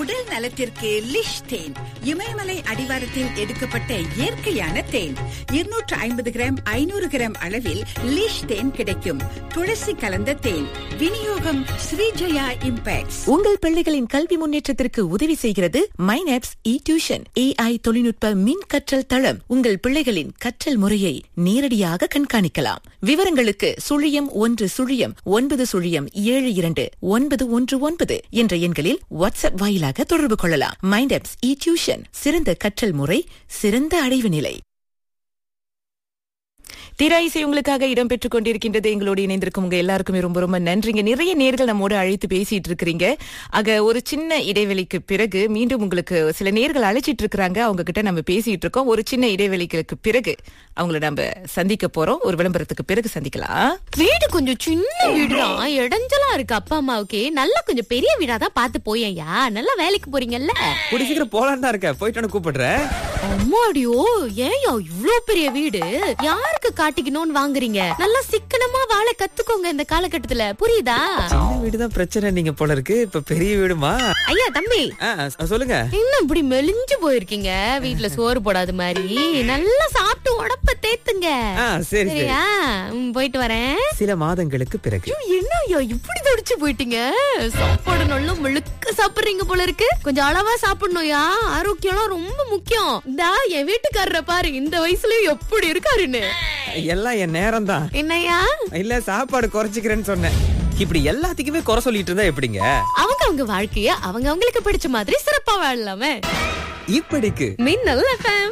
உடல் நலத்திற்கு லிஷ் தேன் இமயமலை அடிவாரத்தில் எடுக்கப்பட்ட இயற்கையான தேன் இருநூற்று ஐம்பது கிராம் ஐநூறு கிராம் அளவில் லிஷ் தேன் கிடைக்கும் துளசி கலந்த தேன் விநியோகம் ஸ்ரீஜயா இம்பேக்ட்ஸ் உங்கள் பிள்ளைகளின் கல்வி முன்னேற்றத்திற்கு உதவி செய்கிறது மைனாப்ஸ் இ டியூஷன் ஏஐ தொழில்நுட்ப மின் கற்றல் தளம் உங்கள் பிள்ளைகளின் கற்றல் முறையை நேரடியாக கண்காணிக்கலாம் விவரங்களுக்கு சுழியம் ஒன்று சுழியம் ஒன்பது சுழியம் ஏழு இரண்டு ஒன்பது ஒன்று ஒன்பது என்ற எண்களில் வாட்ஸ்அப் வாயிலாக தொடர்பு கொள்ளலாம் மைண்டாப்ஸ் இ டியூஷன் சிறந்த கற்றல் முறை சிறந்த அடைவு நிலை தீரா இசை உங்களுக்காக இடம்பெற்றுக் கொண்டிருக்கின்றது எங்களோடு இணைந்திருக்கும் உங்க எல்லாருக்குமே ரொம்ப ரொம்ப நன்றிங்க நிறைய நேர்கள் நம்மோடு அழைத்து பேசிட்டு இருக்கிறீங்க ஆக ஒரு சின்ன இடைவெளிக்கு பிறகு மீண்டும் உங்களுக்கு சில நேர்கள் அழைச்சிட்டு இருக்கிறாங்க அவங்க கிட்ட நம்ம பேசிட்டு இருக்கோம் ஒரு சின்ன இடைவெளிக்கு பிறகு அவங்கள நம்ம சந்திக்க போறோம் ஒரு விளம்பரத்துக்கு பிறகு சந்திக்கலாம் வீடு கொஞ்சம் சின்ன வீடுதான் இடைஞ்சலா இருக்கு அப்பா அம்மாவுக்கு நல்லா கொஞ்சம் பெரிய வீடா தான் பார்த்து போயேன்யா நல்லா வேலைக்கு போறீங்கல்ல கூடி சீக்கிரம் போலான்னு தான் இருக்கேன் போயிட்டு கூப்பிடுறேன் அம்மாடியோ ஏன்யா இவ்ளோ பெரிய வீடு யாருக்கு காட்டிக்கணும்னு வாங்குறீங்க நல்லா சிக்கனமா வாழ கத்துக்கோங்க இந்த காலகட்டத்துல புரியுதா சின்ன வீடு தான் பிரச்சனை நீங்க போல இருக்கு இப்ப பெரிய வீடுமா ஐயா தம்பி ஆ, சொல்லுங்க இன்னும் இப்படி மெலிஞ்சு போயிருக்கீங்க வீட்ல சோறு போடாத மாதிரி நல்லா சாப்பிட்டு உடப்ப தேத்துங்க ஆ, சரி, சரி. சரியா ம், போயிட்டு வரேன் சில மாதங்களுக்கு பிறகு என்ன ஐயா இப்படி தடிச்சு போயிட்டீங்க சாப்பாடு நல்லா முழுக்க சாப்பிடுறீங்க போல இருக்கு கொஞ்சம் அளவா சாப்பிடணும்யா ஆரோக்கியம்லாம் ரொம்ப முக்கியம் இந்தா என் வீட்டுக்காரரை பாரு இந்த வயசுலயும் எப்படி இருக்காருன்னு எல்லாம் என் நேரம் தான் என்னய்யா இல்ல சாப்பாடு குறைச்சிக்கிறேன்னு சொன்னேன் இப்படி எல்லாத்துக்குமே குறை சொல்லிட்டு இருந்தா எப்படிங்க அவங்க அவங்க வாழ்க்கைய அவங்க அவங்களுக்கு பிடிச்ச மாதிரி சிறப்பா வாழலாமே இப்படிக்கு மின்னல் எஃப்எம்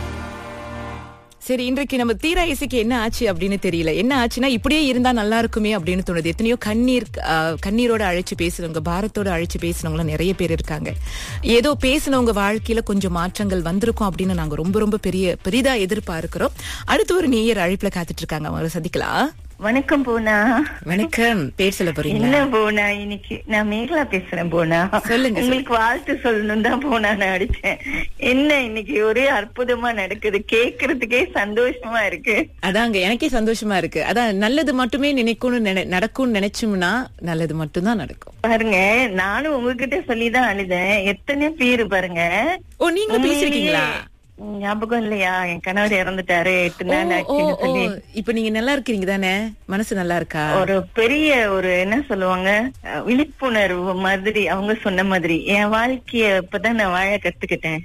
சரி இன்றைக்கு நம்ம தீரா இசைக்கு என்ன ஆச்சு அப்படின்னு தெரியல என்ன ஆச்சுன்னா இப்படியே இருந்தா நல்லா இருக்குமே அப்படின்னு தோணுது எத்தனையோ கண்ணீர் ஆ, கண்ணீரோட அழைச்சு பேசுனவங்க பாரத்தோட அழைச்சு பேசுனவங்க நிறைய பேர் இருக்காங்க ஏதோ பேசுனவங்க வாழ்க்கையில கொஞ்சம் மாற்றங்கள் வந்திருக்கும் அப்படின்னு நாங்க ரொம்ப ரொம்ப பெரிய பெரிதா எதிர்பார்க்கிறோம் அடுத்து ஒரு நேயர் அழைப்புல காத்துட்டு இருக்காங்க அவங்கள சந்திக்கலாம் வணக்கம் போனா வணக்கம் பேர் சொல்ல போறீங்களா என்ன போனா இன்னைக்கு நான் மேகலா பேசுறேன் போனா சொல்லுங்க, உங்களுக்கு வாழ்த்து சொல்லணும் தான் போனா நான் அடிச்சேன் என்ன இன்னைக்கு ஒரே அற்புதமா நடக்குது கேக்குறதுக்கே சந்தோஷமா இருக்கு அதாங்க எனக்கே சந்தோஷமா இருக்கு அதான் நல்லது மட்டுமே நினைக்கணும்னு நினை- நடக்கும்னு நினைச்சோம்னா நல்லது மட்டும்தான் நடக்கும் பாருங்க நானும் உங்ககிட்ட சொல்லிதான் அழுதேன் எத்தனை பேரு பாருங்க ஓ நீங்களும் பேசிருக்கீங்களா உம், ஞாபகம் இல்லையா என் கணவர் இறந்துட்டாரு எட்டு ஓ, நாள் ஓ, ஆச்சுன்னு ஓ. சொல்லி இப்ப நீங்க நல்லா இருக்கீங்க தானே மனசு நல்லா இருக்கா ஒரு பெரிய ஒரு என்ன சொல்லுவாங்க அஹ், விழிப்புணர்வு மாதிரி அவங்க சொன்ன மாதிரி என் வாழ்க்கைய இப்பதான் நான் வாழ கத்துக்கிட்டேன்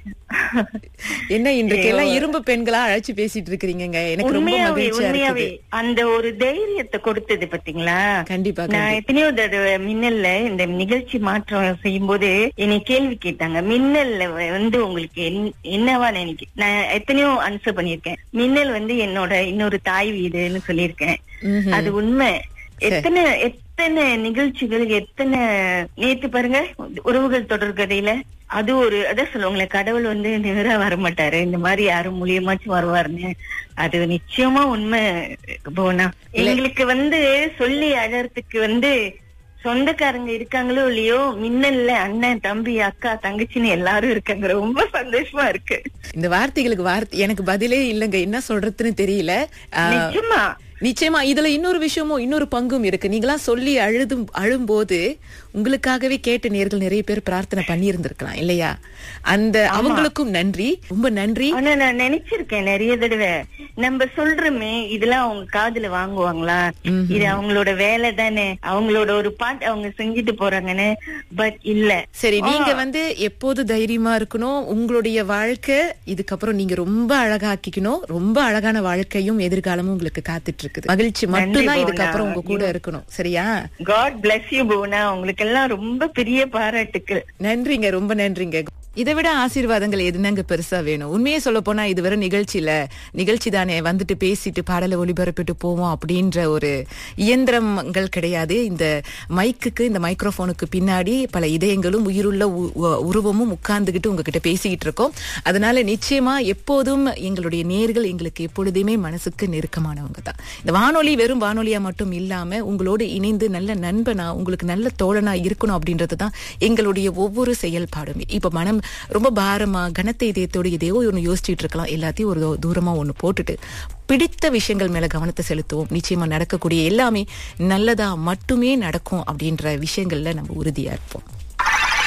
என்ன இன்றைக்கு எல்லாம் இரும்பு பெண்களா அழைச்சு பேசிட்டு இருக்கீங்க எனக்கு ரொம்ப உண்மையாவே மகிழ்ச்சியா உண்மையாவே இருக்குது அந்த ஒரு தைரியத்தை கொடுத்தது பாத்தீங்களா கண்டிப்பா நான் கண்டிப்பா. எத்தனையோ தடவை மின்னல்ல இந்த நிகழ்ச்சி மாற்றம் செய்யும் போது என்னை கேள்வி கேட்டாங்க மின்னல்ல வந்து உங்களுக்கு என்- என்னவா நினைக்க நான் எத்தனையோ ஆன்சர் பண்ணிருக்கேன் மின்னல் வந்து என்னோட இன்னொரு தாய் வீடுன்னு சொல்லியிருக்கேன் ம்ஹும். அது உண்மை எத்தனை எத்தனை நிகழ்ச்சிகள் எத்தனை நேத்து பாருங்க உறவுகள் தொடர்கதையில அது ஒரு அதான் சொல்லுவாங்களே கடவுள் வந்து நேரா வரமாட்டாரு இந்த மாதிரி யாரும் மூலியமாச்சும் வருவாருன்னு அது நிச்சயமா உண்மை போனா எங்களுக்கு வந்து சொல்லி அழறதுக்கு வந்து சொந்தக்காரங்க இருக்காங்களோ இல்லையோ மின்னல்ல அண்ணன் தம்பி அக்கா தங்கச்சின்னு எல்லாரும் இருக்காங்க ரொம்ப சந்தோஷமா இருக்கு இந்த வார்த்தைகளுக்கு வார்த்தை எனக்கு பதிலே இல்லங்க என்ன சொல்றதுன்னு தெரியல ஆ, நிச்சயமா நிச்சயமா இதுல இன்னொரு விஷயமும் இன்னொரு பங்கும் இருக்கு நீங்களாம் சொல்லி அழுதும் அழும்போது உங்களுக்காகவே கேட்ட நேர்கள் நிறைய பேர் பிரார்த்தனை பண்ணி இருந்திருக்கலாம் இல்லையா அந்த அவங்களுக்கும் நன்றி ரொம்ப நன்றி ஆனா நான் நினைச்சிருக்கேன் நிறைய தடவை நம்ம சொல்றோமே இதெல்லாம் அவங்க காதுல வாங்குவாங்களா இது அவங்களோட வேலை தானே அவங்களோட ஒரு பாட்டு அவங்க செஞ்சுட்டு போறாங்கன்னு பட் இல்ல சரி நீங்க வந்து எப்போது தைரியமா இருக்கணும் உங்களுடைய வாழ்க்கை இதுக்கப்புறம் நீங்க ரொம்ப அழகாக்கிக்கணும் ரொம்ப அழகான வாழ்க்கையும் எதிர்காலமும் உங்களுக்கு காத்துட்டு இருக்குது மகிழ்ச்சி மட்டும்தான் போனா. இதுக்கப்புறம் உங்க கூட இருக்கணும் சரியா காட் bless யூ புவனா உங்களுக்கு எல்லாம் ரொம்ப பெரிய பாராட்டுக்கள் நன்றிங்க ரொம்ப நன்றிங்க இதை விட ஆசீர்வாதங்கள் எதுனாங்க பெருசா வேணும் உண்மையே சொல்ல போனா இது வரை நிகழ்ச்சியில நிகழ்ச்சி தானே வந்துட்டு பேசிட்டு பாடலை ஒளிபரப்பிட்டு போவோம் அப்படின்ற ஒரு இயந்திரங்கள் கிடையாது இந்த மைக்குக்கு இந்த மைக்ரோஃபோனுக்கு பின்னாடி பல இதயங்களும் உயிருள்ள உ- உ- உருவமும் உட்கார்ந்துகிட்டு உங்ககிட்ட பேசிக்கிட்டு இருக்கோம் அதனால நிச்சயமா எப்போதும் எங்களுடைய நேர்கள் எங்களுக்கு எப்பொழுதுமே மனசுக்கு நெருக்கமானவங்க தான் இந்த வானொலி வெறும் வானொலியா மட்டும் இல்லாம உங்களோடு இணைந்து நல்ல நண்பனா உங்களுக்கு நல்ல தோழனா இருக்கணும் அப்படின்றது தான் எங்களுடைய ஒவ்வொரு செயல்பாடுமே இப்ப மனம் ரொம்ப பாரமா கனத்த இதயத்தோடு எதையோ ஒன்று யோசிச்சுட்டு இருக்கலாம் எல்லாத்தையும் ஒரு தூ- தூரமா ஒண்ணு போட்டுட்டு பிடித்த விஷயங்கள் மேல கவனத்தை செலுத்துவோம் நிச்சயமா நடக்கக்கூடிய எல்லாமே நல்லதா மட்டுமே நடக்கும் அப்படின்ற விஷயங்கள்ல நம்ம உறுதியா இருப்போம்